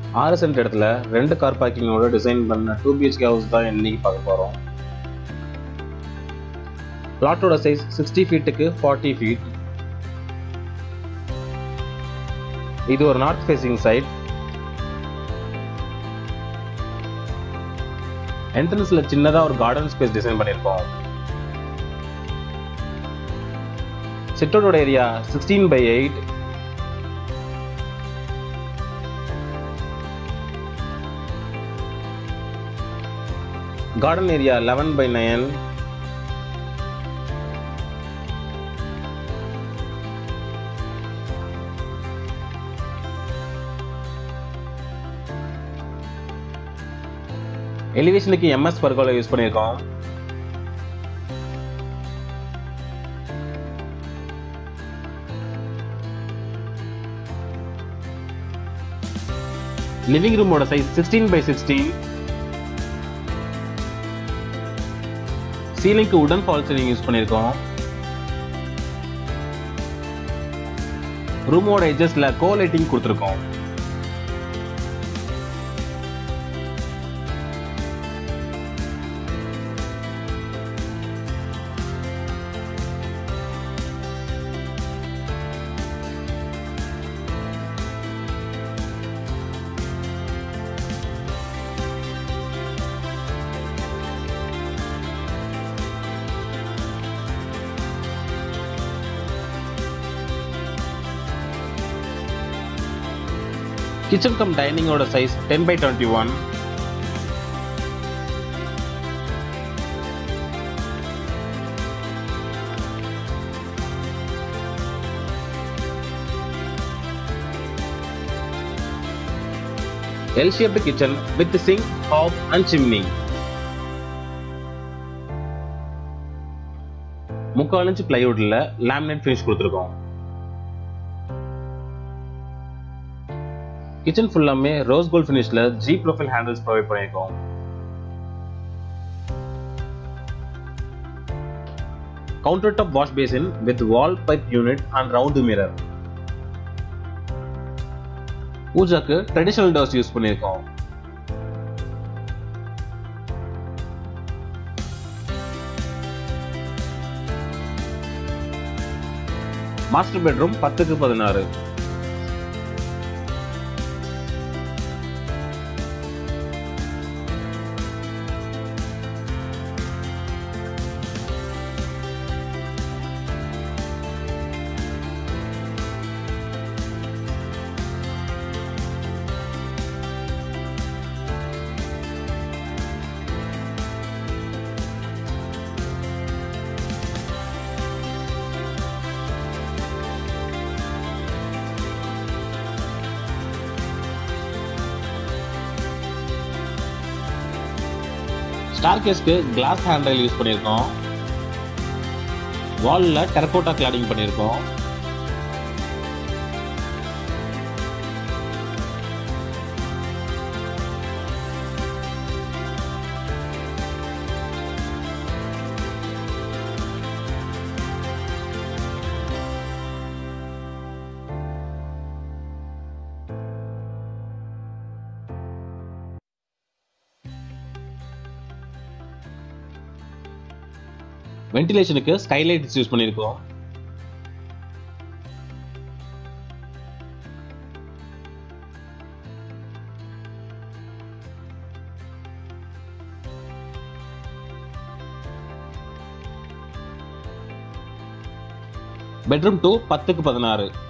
ஆறு சென்ட் இடத்துல ரெண்டு கார் பார்க்கிங்கோட டிசைன் பண்ண டூ பிஹெச்கே ஹவுஸ் தான் இன்னைக்கு பார்க்க போகிறோம் பிளாட்டோட சைஸ் சிக்ஸ்டி ஃபீட்டுக்கு ஃபார்ட்டி ஃபீட் இது ஒரு நார்த் ஃபேசிங் சைட் என்ட்ரன்ஸ்ல சின்னதா ஒரு கார்டன் ஸ்பேஸ் டிசைன் பண்ணியிருக்கோம் சிட்டோட area sixteen by eight garden area eleven by nine எலிவேஷனுக்கு எம்எஸ் பர்கோல யூஸ் பண்ணியிருக்கோம் லிவிங் ரூமோட சைஸ் சிக்ஸ்டீன் பை சிக்ஸ்டீன் சீலிங்க்கு உடன் ஃபால் சீலிங் யூஸ் பண்ணியிருக்கோம் ரூமோட எஜஸ்ல கோ லைட்டிங் கொடுத்துருக்கோம் கிச்சன் கம் டைனிங்கோட size ten by twenty one L shaped kitchen with sink hob and chimney முக்கால் இன்ச் பிளைவுட்ல லேமினேட் ஃபினிஷ் கொடுத்துருக்கோம் கிச்சன் ஃபுல்லாமே ரோஸ் கோல்ட் ஃபினிஷ்ல ஜி ப்ரொஃபைல் ஹேண்டில்ஸ் ப்ரொவைட் பண்ணியிருக்கோம் counter top wash basin with wall pipe unit and round mirror பூஜாக்கு traditional doors use பண்ணியிருக்கோம் master bedroom பத்துக்கு பதினாறு ஸ்டார் கேஸ்க்கு கிளாஸ் ஹேண்டில் யூஸ் பண்ணியிருக்கோம் வாலில் டெரக்கோட்டா கிளாடிங் பண்ணியிருக்கோம் வென்டிலேஷனுக்கு ஸ்கைலைட்ஸ் யூஸ் பண்ணியிருக்கோம் பெட்ரூம் டூ பத்துக்கு பதினாறு